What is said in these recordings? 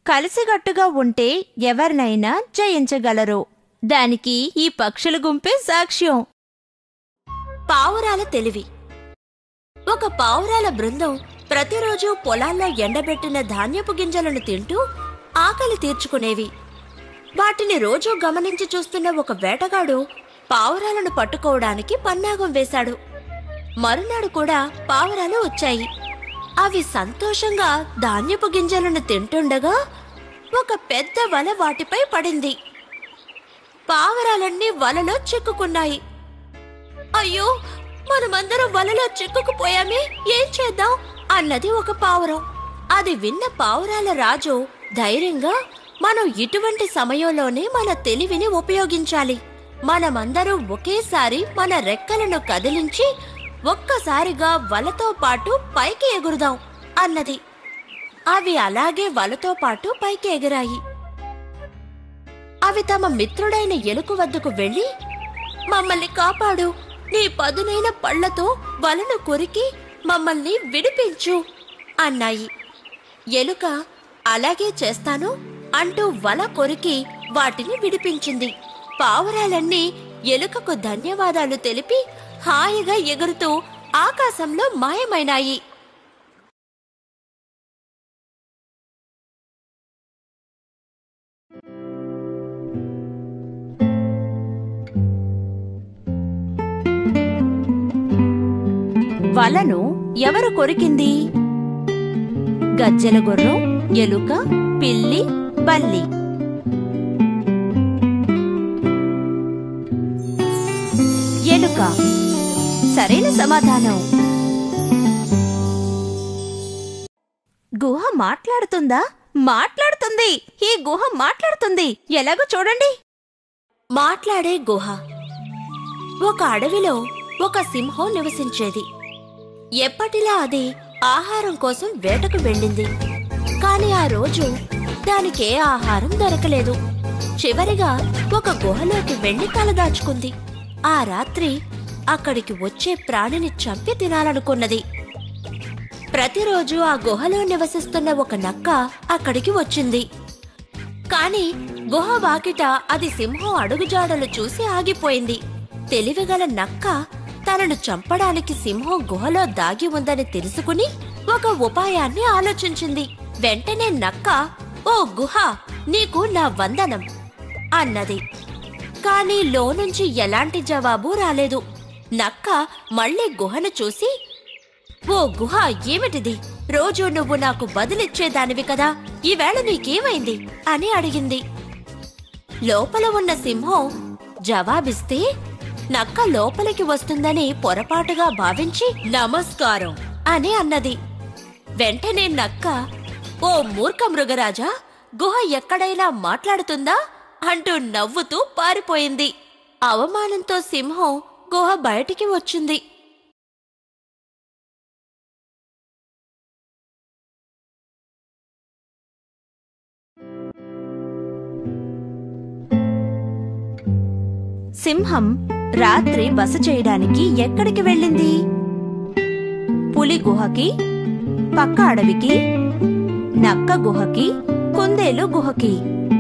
కలిసిగట్టుగా ఉంటే ఎవరినైనా జయించగలరు దానికి ఈ పక్షుల గుంపే సాక్ష్యం పావురాల తెలివి ఒక పావురాల బృందం ప్రతిరోజు పొలాల్లో ఎండబెట్టిన ధాన్యపు గింజలను తింటూ ఆకలి తీర్చుకునేవి వాటిని రోజూ గమనించి చూస్తున్న ఒక వేటగాడు పావురాలను పట్టుకోవడానికి పన్నాగం వేశాడు మరునాడు కూడా పావురాలు వచ్చాయి అవి సంతోషంగా ధాన్యపు గింజలను తింటుండగా ఒక పెద్ద వల వాటిపై పడింది పావురాలన్నీ వలలో చిక్కుకున్నాయి అయ్యో మనమందరం వలలో చిక్కుకుపోయామే ఏం చేద్దాం అన్నది ఒక పావురం అది విన్న పావురాల రాజు ధైర్యంగా మనం ఇటువంటి సమయంలోనే మన తెలివిని ఉపయోగించాలి మనమందరం ఒకేసారి మన రెక్కలను కదిలించి ఒక్కసారిగా వలతో పాటు పైకి ఎగురుదాం అన్నది అవి అలాగే వలతో పాటు పైకి ఎగిరాయి అవి తమ మిత్రుడైన ఎలుక వద్దకు వెళ్లి మమ్మల్ని కాపాడు నీ పదునైన పళ్లతో వలను కొరికి మమ్మల్ని విడిపించు అన్నాయి ఎలుక అలాగే చేస్తాను అంటూ వల కొరికి వాటిని విడిపించింది పావురాలన్నీ ఎలుకకు ధన్యవాదాలు తెలిపి హాయిగా ఎగురుతూ ఆకాశంలో మాయమైనాయి వలను ఎవరు కొరికింది గజ్జెల గుర్రం ఎలుక పిల్లి బల్లి ఎలుక సరైన సమాధానం గుహ మాట్లాడుతుందా మాట్లాడుతుంది ఈ గుహ మాట్లాడుతుంది ఎలాగో చూడండి మాట్లాడే గుహ ఒక అడవిలో ఒక సింహం నివసించేది ఎప్పటిలా అది ఆహారం కోసం వేటకు వెళ్ళింది కాని ఆ రోజు దానికే ఆహారం దొరకలేదు చివరిగా ఒక గుహలోకి వెళ్లి తలదాచుకుంది ఆ రాత్రి అక్కడికి వచ్చే ప్రాణిని చంపి తినాలనుకున్నది ప్రతిరోజు ఆ గుహలో నివసిస్తున్న ఒక నక్క అక్కడికి వచ్చింది కాని గుహ వాకిట అది సింహం అడుగుజాడలు చూసి ఆగిపోయింది తెలివిగల నక్క తనను చంపడానికి సింహం గుహలో దాగి ఉందని తెలుసుకుని ఒక ఉపాయాన్ని ఆలోచించింది వెంటనే నక్క ఓ గుహ నీకు నా వందనం అన్నది కాని లోనుంచి ఎలాంటి జవాబు రాలేదు నక్క మళ్ళీ గుహను చూసి ఓ గుహ ఏమిటిది రోజు నువ్వు నాకు బదులిచ్చేదానివి కదా ఈవేళ నీకేమైంది అని అడిగింది లోపల ఉన్న సింహం జవాబిస్తే నక్క లోపలికి వస్తుందని పొరపాటుగా భావించి నమస్కారం అని అన్నది వెంటనే నక్క ఓ మూర్ఖ మృగరాజా గుహ ఎక్కడైనా మాట్లాడుతుందా అంటూ నవ్వుతూ పారిపోయింది అవమానంతో సింహం గుహ బయటికి వచ్చింది సింహం రాత్రి బస చేయడానికి ఎక్కడికి వెళ్ళింది పులి గుహకి పక్క అడవికి నక్క గుహకి కుందేలు గుహకి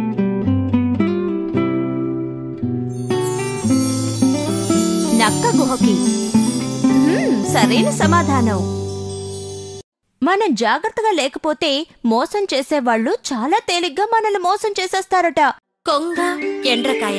నక్క గుహకి హ్మ్, సరైన సమాధానం మనం జాగ్రత్తగా లేకపోతే మోసం చేసేవాళ్ళు చాలా తేలిగ్గా మనల్ని మోసం చేసేస్తారట కొంగ ఎండ్రకాయ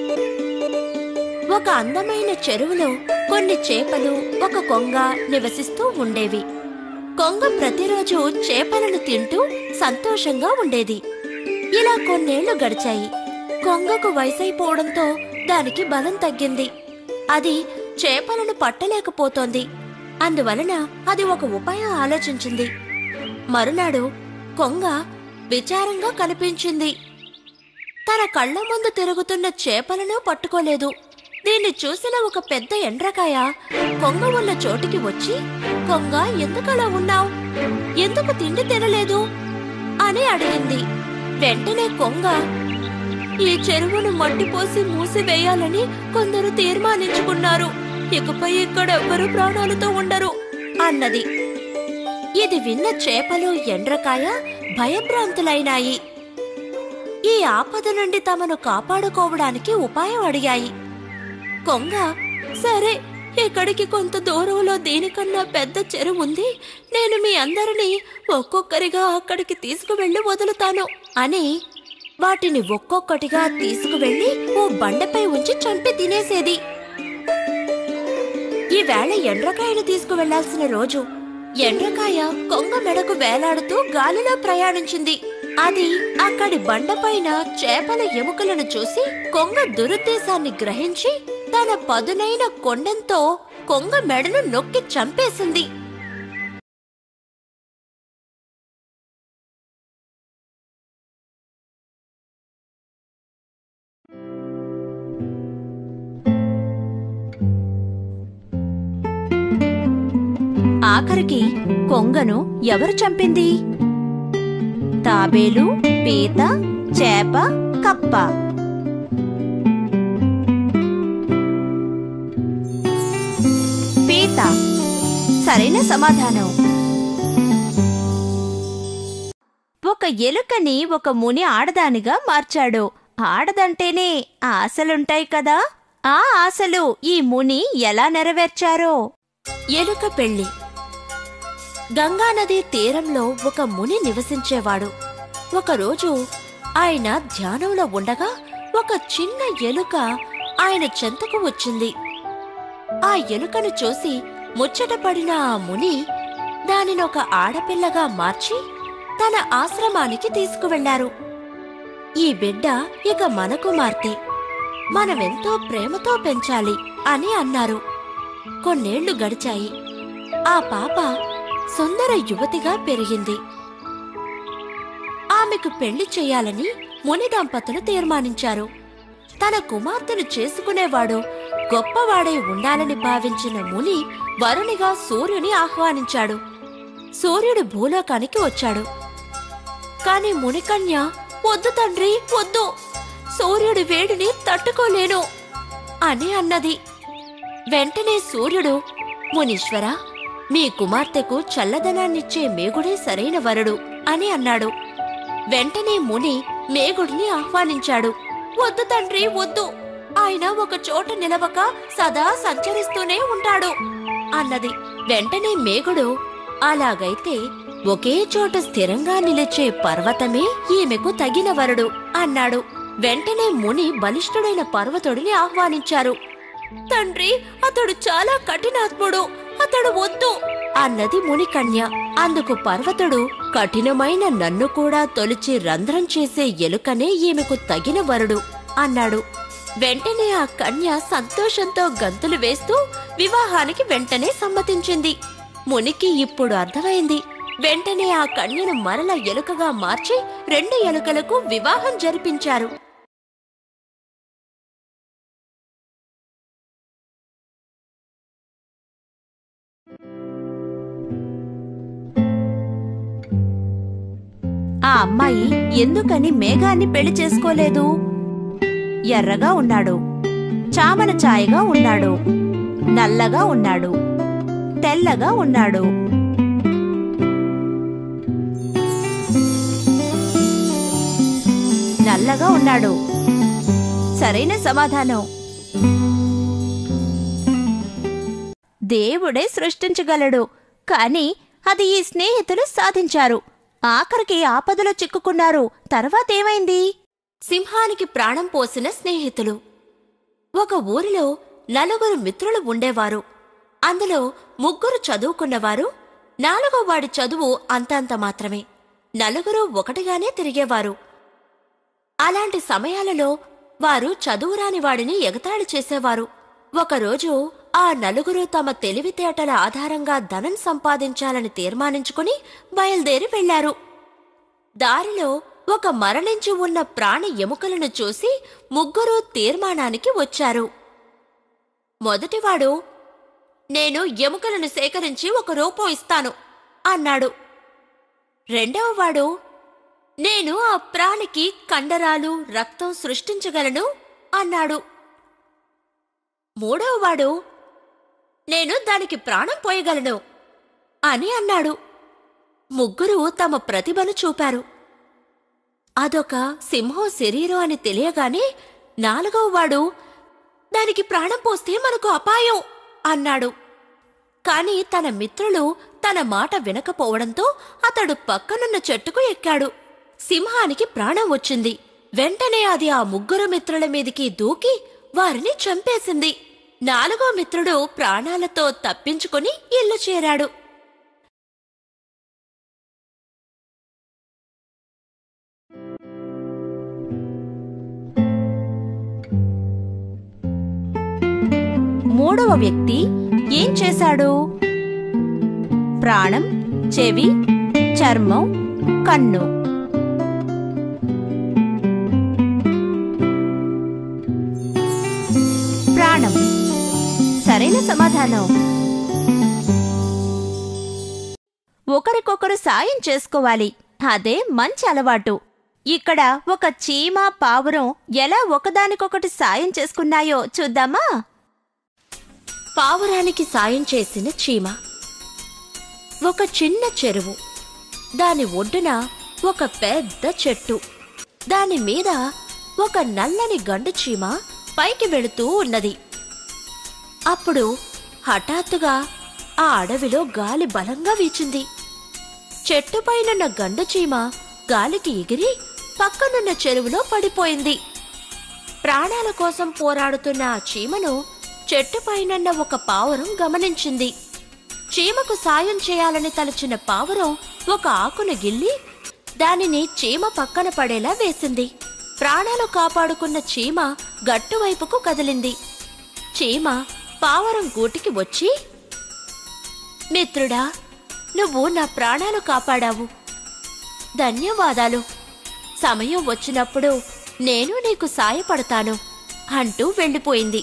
ఒక అందమైన చెరువులో కొన్ని చేపలు ఒక కొంగ నివసిస్తూ ఉండేవి కొంగ ప్రతిరోజు చేపలను తింటూ సంతోషంగా ఉండేది ఇలా కొన్నేళ్లు గడిచాయి కొంగకు వయసైపోవడంతో దానికి బలం తగ్గింది అది చేపలను పట్టలేకపోతోంది అందువలన అది ఒక ఉపాయం ఆలోచించింది మరునాడు కొంగ విచారంగా కనిపించింది తన కళ్ళ ముందు తిరుగుతున్న చేపలను పట్టుకోలేదు దీన్ని చూసిన ఒక పెద్ద ఎండ్రకాయ కొంగ ఉన్న చోటికి వచ్చి కొంగ ఎందుకలా ఉన్నావు ఎందుకు తిండి తినలేదు అని అడిగింది వెంటనే కొంగ ఈ చెరువును మట్టిపోసి మూసివేయాలని కొందరు తీర్మానించుకున్నారు ఇకపై ఇక్కడ ఎవ్వరు ప్రాణాలతో ఉండరు అన్నది ఇది విన్న చేపలు ఎండ్రకాయ భయభ్రాంతులైనాయి ఈ ఆపద నుండి తమను కాపాడుకోవడానికి ఉపాయం అడిగాయి కొంగ సరే ఇక్కడికి కొంత దూరంలో దీనికన్నా పెద్ద చెరువు ఉంది నేను మీ అందరినీ ఒక్కొక్కరిగా అక్కడికి తీసుకువెళ్ళి వదులుతాను అని వాటిని ఒక్కొక్కటిగా తీసుకువెళ్ళి ఓ బండపై ఉంచి చంపి తినేసేది ఈవేళ ఎండ్రకాయను తీసుకువెళ్లాల్సిన రోజు ఎండ్రకాయ కొంగ మెడకు వేలాడుతూ గాలిలో ప్రయాణించింది అది అక్కడి బండపైన చేపల ఎముకలను చూసి కొంగ దురుద్దేశాన్ని గ్రహించి తన పదునైన కొండంతో కొంగ మెడను నొక్కి చంపేసింది ఆఖరికి కొంగను ఎవరు చంపింది తాబేలు పీత చేప కప్ప పీత సరైన సమాధానం ఒక ఎలుకని ఒక ముని ఆడదానిగా మార్చాడు ఆడదంటేనే ఆశలుంటాయి కదా ఆ ఆశలు ఈ ముని ఎలా నెరవేర్చారో ఎలుక పెళ్లి గంగానది తీరంలో ఒక ముని నివసించేవాడు ఒకరోజు ఆయన ధ్యానంలో ఉండగా ఒక చిన్న ఎలుక ఆయన చెంతకు వచ్చింది ఆ ఎలుకను చూసి ముచ్చటపడిన ఆ ముని దానినొక ఆడపిల్లగా మార్చి తన ఆశ్రమానికి తీసుకువెళ్లారు ఈ బిడ్డ ఇక మన కుమార్తె మనమెంతో ప్రేమతో పెంచాలి అని అన్నారు కొన్నేళ్లు గడిచాయి ఆ పాప సుందర యువతిగా పెరిగింది ఆమెకు పెళ్లి చేయాలని ముని దంపతులు తీర్మానించారు తన కుమార్తెను చేసుకునేవాడు గొప్పవాడై ఉండాలని భావించిన ముని వరునిగా సూర్యుని ఆహ్వానించాడు సూర్యుడు భూలోకానికి వచ్చాడు కాని మునికన్య వద్దు తండ్రి వద్దు సూర్యుడి వేడిని తట్టుకోలేను అని అన్నది వెంటనే సూర్యుడు మునీశ్వర మీ కుమార్తెకు చల్లదనాన్నిచ్చే మేగుడే సరైన వరుడు అని అన్నాడు వెంటనే ముని మేగుడిని ఆహ్వానించాడు వద్దు తండ్రి వద్దు ఆయన ఒక చోట నిలవక సదా సంచరిస్తూనే ఉంటాడు అన్నది వెంటనే మేగుడు అలాగైతే ఒకే చోట స్థిరంగా నిలిచే పర్వతమే ఈమెకు తగిన వరుడు అన్నాడు వెంటనే ముని బలిష్ఠుడైన పర్వతుడిని ఆహ్వానించారు తండ్రి అతడు చాలా కఠినాత్ముడు అతడు వద్దు అన్నది మునికన్య అందుకు పర్వతుడు కఠినమైన నన్ను కూడా తొలిచి రంధ్రం చేసే ఎలుకనే ఈమెకు తగిన వరుడు అన్నాడు వెంటనే ఆ కన్య సంతోషంతో గంతులు వేస్తూ వివాహానికి వెంటనే సమ్మతించింది మునికి ఇప్పుడు అర్థమైంది వెంటనే ఆ కన్యను మరల ఎలుకగా మార్చి రెండు ఎలుకలకు వివాహం జరిపించారు ఆ అమ్మాయి ఎందుకని మేఘాన్ని పెళ్లి చేసుకోలేదు ఎర్రగా ఉన్నాడు చామన ఛాయగా ఉన్నాడు నల్లగా ఉన్నాడు తెల్లగా ఉన్నాడు నల్లగా ఉన్నాడు సరైన సమాధానం దేవుడే సృష్టించగలడు కాని అది ఈ స్నేహితులు సాధించారు ఆఖరికి ఆపదలో చిక్కుకున్నారు తర్వాతేమైంది సింహానికి ప్రాణం పోసిన స్నేహితులు ఒక ఊరిలో నలుగురు మిత్రులు ఉండేవారు అందులో ముగ్గురు చదువుకున్నవారు నాలుగో వాడి చదువు అంతంత మాత్రమే నలుగురు ఒకటిగానే తిరిగేవారు అలాంటి సమయాలలో వారు చదువురాని వాడిని ఎగతాళి చేసేవారు ఒకరోజు ఆ నలుగురు తమ తెలివితేటల ఆధారంగా ధనం సంపాదించాలని తీర్మానించుకుని బయలుదేరి వెళ్లారు దారిలో ఒక మరణించి ఉన్న ప్రాణి ఎముకలను చూసి ముగ్గురు తీర్మానానికి వచ్చారు మొదటివాడు నేను ఎముకలను సేకరించి ఒక రూపం ఇస్తాను అన్నాడు రెండవవాడు నేను ఆ ప్రాణికి కండరాలు రక్తం సృష్టించగలను అన్నాడు మూడవవాడు నేను దానికి ప్రాణం పోయగలను అని అన్నాడు ముగ్గురు తమ ప్రతిభను చూపారు అదొక సింహం శరీరం అని తెలియగానే నాలుగవ వాడు దానికి ప్రాణం పోస్తే మనకు అపాయం అన్నాడు కాని తన మిత్రులు తన మాట వినకపోవడంతో అతడు పక్కనున్న చెట్టుకు ఎక్కాడు సింహానికి ప్రాణం వచ్చింది వెంటనే అది ఆ ముగ్గురు మిత్రుల మీదికి దూకి వారిని చంపేసింది నాలుగో మిత్రుడు ప్రాణాలతో తప్పించుకుని ఇల్లు చేరాడు మూడవ వ్యక్తి ఏం చేశాడు ప్రాణం చెవి చర్మం కన్ను ప్రాణం సరైన సమాధానం ఒకరికొకరు సాయం చేసుకోవాలి అదే మంచి అలవాటు ఇక్కడ ఒక చీమ పావురం ఎలా ఒకదానికొకటి సాయం చేసుకున్నాయో చూద్దామా పావురానికి సాయం చేసిన చీమ ఒక చిన్న చెరువు దాని ఒడ్డున ఒక పెద్ద చెట్టు దాని మీద ఒక నల్లని గండు చీమ పైకి వెళుతూ ఉన్నది అప్పుడు హఠాత్తుగా ఆ అడవిలో గాలి బలంగా వీచింది చెట్టుపైనున్న గండు చీమ గాలికి ఎగిరి పక్కనున్న చెరువులో పడిపోయింది ప్రాణాల కోసం పోరాడుతున్న ఆ చీమను చెట్టుపైనున్న ఒక పావురం గమనించింది చీమకు సాయం చేయాలని తలచిన పావురం ఒక ఆకును గిల్లి దానిని చీమ పక్కన పడేలా వేసింది ప్రాణాలు కాపాడుకున్న చీమ గట్టువైపుకు కదిలింది చీమ పావురం గూటికి వచ్చి మిత్రుడా నువ్వు నా ప్రాణాలు కాపాడావు ధన్యవాదాలు సమయం వచ్చినప్పుడు నేను నీకు సాయపడతాను అంటూ వెళ్ళిపోయింది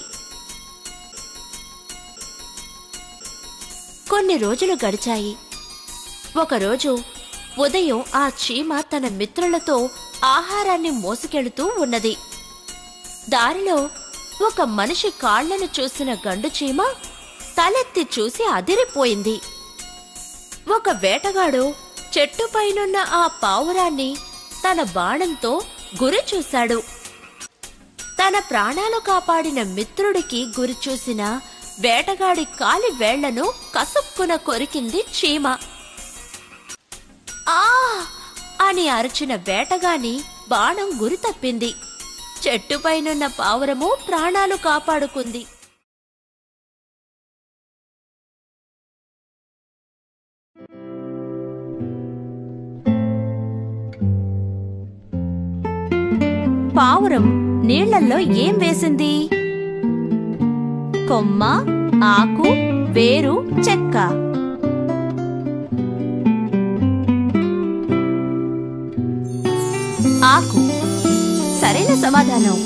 కొన్ని రోజులు గడిచాయి ఒకరోజు ఉదయం ఆ చీమ తన మిత్రులతో ఆహారాన్ని మోసుకెళుతూ ఉన్నది దారిలో ఒక మనిషి కాళ్లను చూసిన గండు చీమ తలెత్తి చూసి అదిరిపోయింది ఒక వేటగాడు చెట్టుపైనున్న ఆ పావురాన్ని తన బాణంతో గురి చూశాడు తన ప్రాణాలు కాపాడిన మిత్రుడికి గురి చూసిన వేటగాడి కాలి వేళ్లను కసుక్కున కొరికింది చీమ ఆ అని అరిచిన వేటగాని బాణం గురి తప్పింది చెట్టుపైనున్న పావురము ప్రాణాలు కాపాడుకుంది పావురం నీళ్లల్లో ఏం వేసింది కొమ్మ ఆకు వేరు చెక్క ఆకు సరైన సమాధానం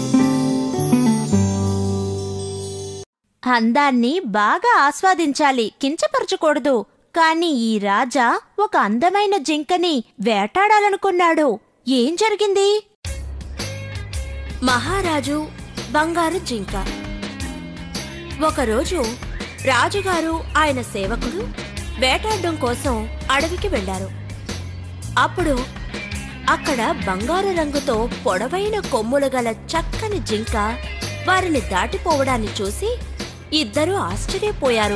అందాన్ని బాగా ఆస్వాదించాలి కించపరచకూడదు కాని ఈ రాజా ఒక అందమైన జింకని వేటాడాలనుకున్నాడు ఏం జరిగింది మహారాజు బంగారు జింక ఒకరోజు రాజుగారు ఆయన సేవకుడు వేటాడడం కోసం అడవికి వెళ్లారు అప్పుడు అక్కడ బంగారు రంగుతో పొడవైన కొమ్ములు గల చక్కని జింక వారిని దాటిపోవడాన్ని చూసి ఇద్దరూ ఆశ్చర్యపోయారు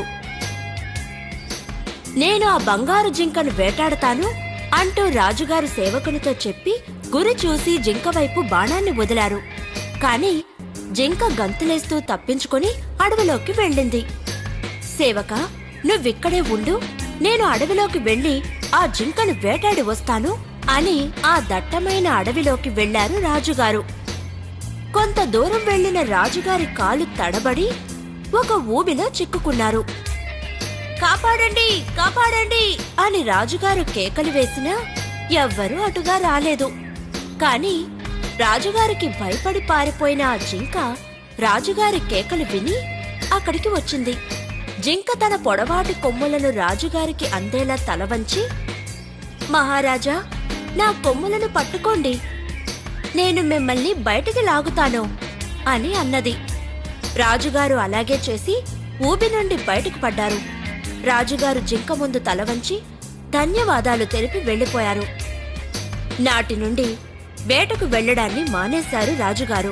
నేను ఆ బంగారు జింకను వేటాడతాను అంటూ రాజుగారు సేవకునితో చెప్పి గురి చూసి జింక వైపు బాణాన్ని వదిలారు కాని జింక గంతులేస్తూ తప్పించుకొని అడవిలోకి వెళ్ళింది సేవక నువ్విక్కడే ఉండు నేను అడవిలోకి వెళ్ళి ఆ జింకను వేటాడి వస్తాను అని ఆ దట్టమైన అడవిలోకి వెళ్లారు రాజుగారు కొంత దూరం వెళ్లిన రాజుగారి కాలు తడబడి ఒక ఊబిలో చిక్కుకున్నారు కాపాడండి కాపాడండి అని రాజుగారు కేకలు వేసినా ఎవ్వరూ అటుగా రాలేదు కాని రాజుగారికి భయపడి పారిపోయిన ఆ జింక రాజుగారి కేకలు విని అక్కడికి వచ్చింది జింక తన పొడవాటి కొమ్ములను రాజుగారికి అందేలా తల వంచి మహారాజా నా కొమ్ములను పట్టుకోండి నేను మిమ్మల్ని బయటికి లాగుతాను అని అన్నది రాజుగారు అలాగే చేసి ఊబి నుండి బయటకు పడ్డారు రాజుగారు జింక ముందు తల వంచి ధన్యవాదాలు తెలిపి వెళ్ళిపోయారు నాటి నుండి వేటకు వెళ్ళడాన్ని మానేశారు రాజుగారు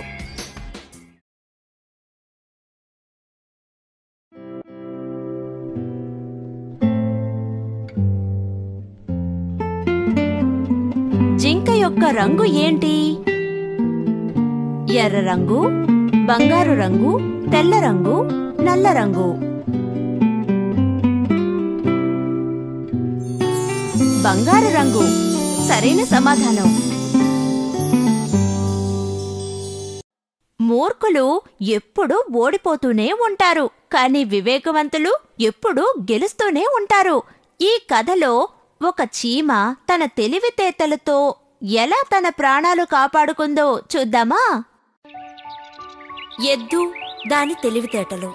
జింక యొక్క రంగు ఏంటి ఎర్ర రంగు బంగారు రంగు తెల్ల రంగు నల్ల రంగు బంగారు రంగు సరైన సమాధానం మూర్ఖులు ఎప్పుడూ ఓడిపోతూనే ఉంటారు కానీ వివేకవంతులు ఎప్పుడూ గెలుస్తూనే ఉంటారు ఈ కథలో ఒక చీమ తన తెలివితేటలతో ఎలా తన ప్రాణాలు కాపాడుకుందో చూద్దామా ఎద్దు దాని తెలివితేటలు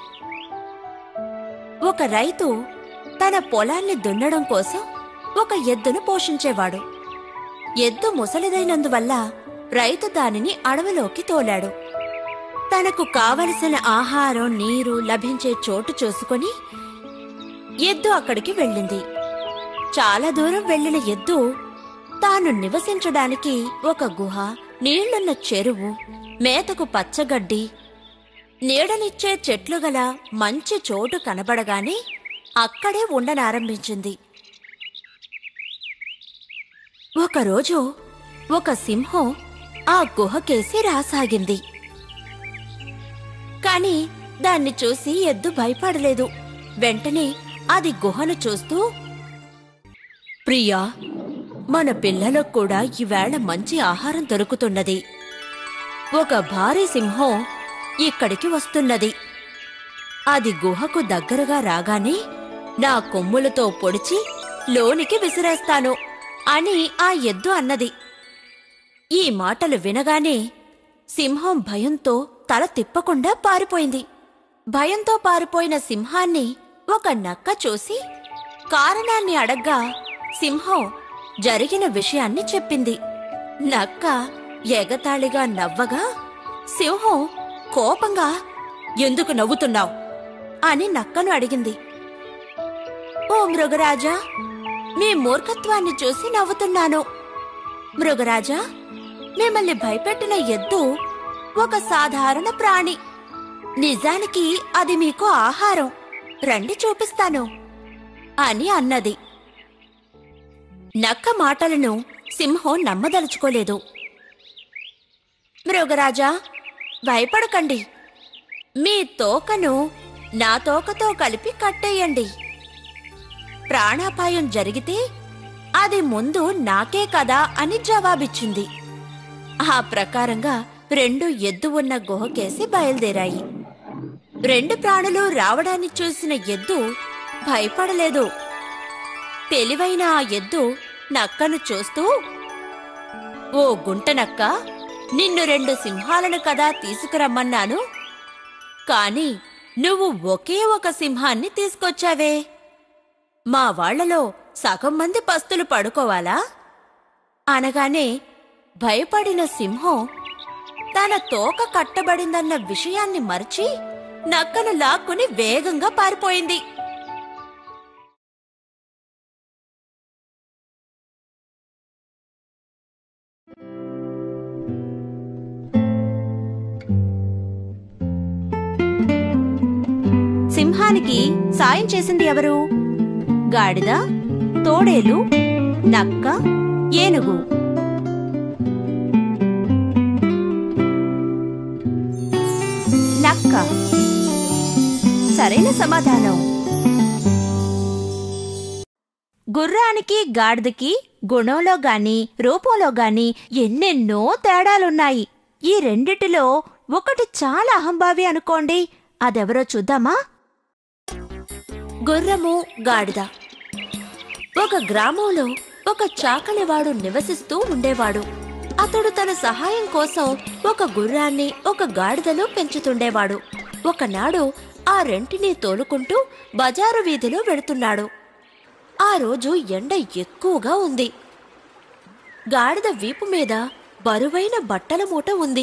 ఒక రైతు తన పొలాన్ని దున్నడం కోసం ఒక ఎద్దును పోషించేవాడు ఎద్దు ముసలిదైనందువల్ల రైతు దానిని అడవిలోకి తోలాడు తనకు కావలసిన ఆహారం నీరు లభించే చోటు చూసుకొని ఎద్దు అక్కడికి వెళ్ళింది చాలా దూరం వెళ్ళిన ఎద్దు తాను నివసించడానికి ఒక గుహ నీళ్లున్న చెరువు మేతకు పచ్చగడ్డి నీడనిచ్చే చెట్లు గల మంచి చోటు కనబడగానే అక్కడే ఉండనారంభించింది ఒకరోజు ఒక సింహం ఆ గుహకేసి రాసాగింది కాని దాన్ని చూసి ఎద్దు భయపడలేదు వెంటనే అది గుహను చూస్తూ ప్రియా మన పిల్లలకు కూడా ఈవేళ మంచి ఆహారం దొరుకుతున్నది ఒక భారీ సింహం ఇక్కడికి వస్తున్నది అది గుహకు దగ్గరగా రాగానే నా కొమ్ములతో పొడిచి లోనికి విసిరేస్తాను అని ఆ ఎద్దు అన్నది ఈ మాటలు వినగానే సింహం భయంతో తల తిప్పకుండా పారిపోయింది భయంతో పారిపోయిన సింహాన్ని ఒక నక్క చూసి కారణాన్ని అడగ్గా సింహం జరిగిన విషయాన్ని చెప్పింది నక్క ఎగతాళిగా నవ్వగా సింహం కోపంగా ఎందుకు నవ్వుతున్నావు అని నక్కను అడిగింది ఓ మృగరాజా మీ మూర్ఖత్వాన్ని చూసి నవ్వుతున్నాను మృగరాజా మిమ్మల్ని భయపెట్టిన ఎద్దు ఒక సాధారణ ప్రాణి నిజానికి అది మీకు ఆహారం రండి చూపిస్తాను అని అన్నది నక్క మాటలను సింహం నమ్మదలుచుకోలేదు మృగరాజా భయపడకండి మీ తోకను నా తోకతో కలిపి కట్టేయండి ప్రాణాపాయం జరిగితే అది ముందు నాకే కదా అని జవాబిచ్చింది ఆ ప్రకారంగా రెండు ఎద్దు ఉన్న గుహకేసి బయలుదేరాయి రెండు ప్రాణులు రావడాన్ని చూసిన ఎద్దు భయపడలేదు తెలివైన ఆ ఎద్దు నక్కను చూస్తూ ఓ గుంట నక్క నిన్ను రెండు సింహాలను కదా తీసుకురమ్మన్నాను కాని నువ్వు ఒకే ఒక సింహాన్ని తీసుకొచ్చావే మా వాళ్లలో సగం మంది పస్తులు పడుకోవాలా అనగానే భయపడిన సింహం తన తోక కట్టబడిందన్న విషయాన్ని మరచి నక్కను లాక్కుని వేగంగా పారిపోయింది సింహానికి సాయం చేసింది ఎవరు గాడిద తోడేలు నక్క ఏనుగు నక్క సరైన సమాధానం గుర్రానికి గాడిదకి గుణంలో గాని రూపంలో గాని ఎన్నెన్నో తేడాలున్నాయి ఈ రెండిటిలో ఒకటి చాలా అహంభావి అనుకోండి అదెవరో చూద్దామా గుర్రము గాడిద ఒక గ్రామంలో ఒక చాకలివాడు నివసిస్తూ ఉండేవాడు అతడు తన సహాయం కోసం ఒక గుర్రాన్ని ఒక గాడిదను పెంచుతుండేవాడు ఒకనాడు ఆ రెంటిని తోలుకుంటూ బజారు వీధిలో వెడుతున్నాడు ఆ రోజు ఎండ ఎక్కువగా ఉంది గాడిద వీపు మీద బరువైన బట్టల మూట ఉంది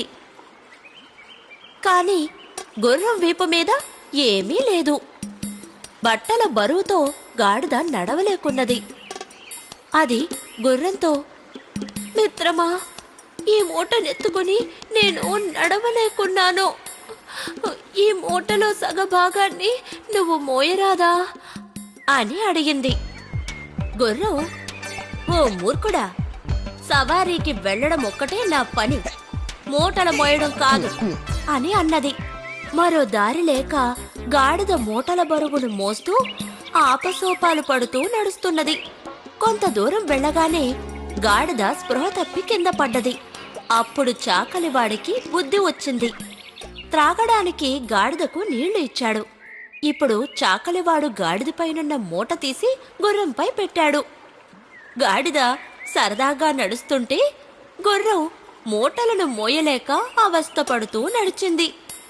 కాని గుర్రం వీపు మీద ఏమీ లేదు బట్టల బరువుతో గాడిద నడవలేకున్నది అది గుర్రంతో మిత్రమా ఈ మూటనెత్తుకుని నేను నడవలేకున్నాను ఈ మూటలో సగభాగాన్ని నువ్వు మోయరాదా అని అడిగింది గుర్రం ఓ మూర్ఖుడా సవారీకి వెళ్ళడం ఒక్కటే నా పని మూటలు మోయడం కాదు అని అన్నది మరో దారి లేక గాడిద మూటల బరువును మోస్తూ ఆపసోపాలు పడుతూ నడుస్తున్నది కొంత దూరం వెళ్ళగానే గాడిద స్పృహ తప్పి కింద పడ్డది అప్పుడు చాకలివాడికి బుద్ధి వచ్చింది త్రాగడానికి గాడిదకు నీళ్లు ఇచ్చాడు ఇప్పుడు చాకలివాడు గాడిదపైనున్న మూట తీసి గుర్రంపై పెట్టాడు గాడిద సరదాగా నడుస్తుంటే గుర్రం మూటలను మోయలేక అవస్థపడుతూ నడిచింది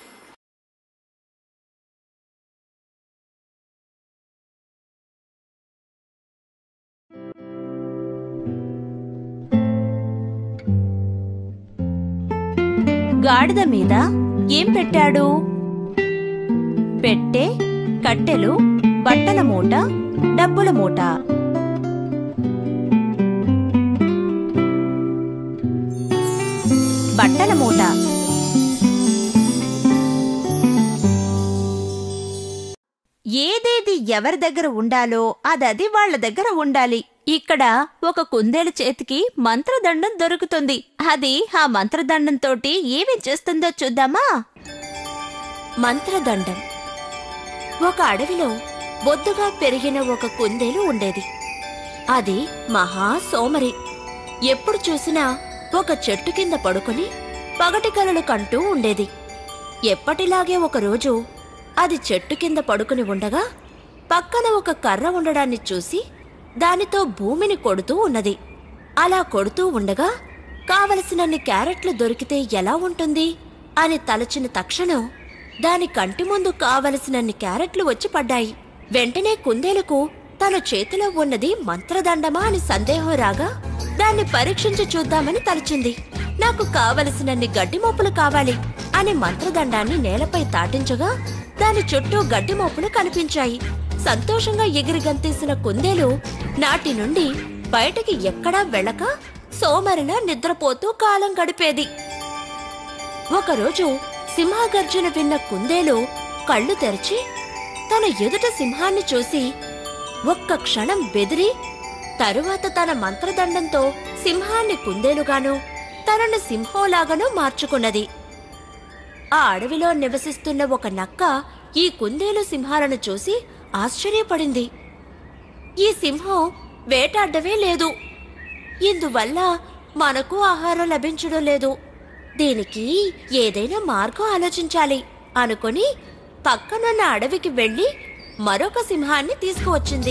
గాడిద మీద ఏం పెట్టాడు పెట్టె కట్టెలు బట్టల మూట డబ్బుల మూట బట్టల మూట ఏదేది ఎవరి దగ్గర ఉండాలో అదది వాళ్ళ దగ్గర ఉండాలి ఇక్కడ ఒక కుందేలు చేతికి మంత్రదండం దొరుకుతుంది అది ఆ మంత్రదండంతోటి ఏమి చేస్తుందో చూద్దామా మంత్రదండం ఒక అడవిలో బొద్దుగా పెరిగిన ఒక కుందేలు ఉండేది అది మహా సోమరి ఎప్పుడు చూసినా ఒక చెట్టు కింద పడుకొని పగటి కలలు కంటూ ఉండేది ఎప్పటిలాగే ఒకరోజు అది చెట్టు కింద పడుకుని ఉండగా పక్కన ఒక కర్ర ఉండడాన్ని చూసి దానితో భూమిని కొడుతూ ఉన్నది అలా కొడుతూ ఉండగా కావలసినన్ని క్యారెట్లు దొరికితే ఎలా ఉంటుంది అని తలచిన తక్షణం దాని కంటి ముందు కావలసినన్ని క్యారెట్లు వచ్చి పడ్డాయి వెంటనే కుందేలుకు తన చేతిలో ఉన్నది మంత్రదండమా అని సందేహం రాగా దాన్ని పరీక్షించి చూద్దామని తలచింది నాకు కావలసినన్ని గడ్డి మోపులు కావాలి అని మంత్రదండాన్ని నేలపై తాటించగా దాని చుట్టూ గడ్డి మోపులు కనిపించాయి సంతోషంగా ఎగిరి గంతేసిన కుందేలు నాటి నుండి బయటికి ఎక్కడా వెళ్ళక సోమరిలా నిద్రపోతూ కాలం గడిపేది ఒకరోజు సింహగర్జన విన్న కుందేలు కళ్ళు తెరిచి తన ఎదుట సింహాన్ని చూసి ఒక్క క్షణం బెదిరి తరువాత తన మంత్రదండంతో సింహాన్ని కుందేలుగాను తనను సింహంలాగాను మార్చుకున్నది ఆ అడవిలో నివసిస్తున్న ఒక నక్క ఈ కుందేలు సింహాలను చూసి ఆశ్చర్యపడింది ఈ సింహం వేటాడమే లేదు ఇందువల్ల మనకు ఆహారం లభించడం లేదు దీనికి ఏదైనా మార్గం ఆలోచించాలి అనుకొని పక్కనున్న అడవికి వెళ్లి మరొక సింహాన్ని తీసుకువచ్చింది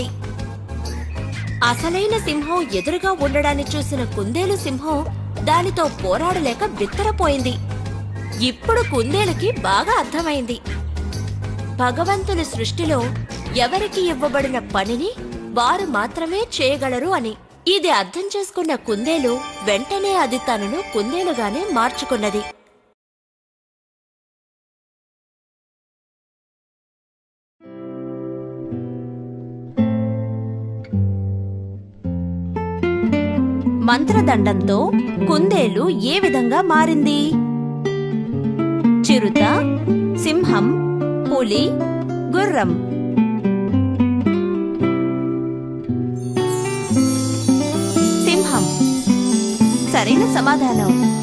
అసలైన సింహం ఎదురుగా ఉండడాన్ని చూసిన కుందేలు సింహం దానితో పోరాడలేక బిత్తరపోయింది ఇప్పుడు కుందేలుకి బాగా అర్థమైంది భగవంతుని సృష్టిలో ఎవరికి ఇవ్వబడిన పనిని వారు మాత్రమే చేయగలరు అని ఇది అర్థం చేసుకున్న కుందేలు వెంటనే అది తనను కుందేలుగానే మార్చుకున్నది మంత్రదండంతో కుందేలు ఏ విధంగా మారింది చిరుత సింహం పులి గుర్రం సింహం సరైన సమాధానం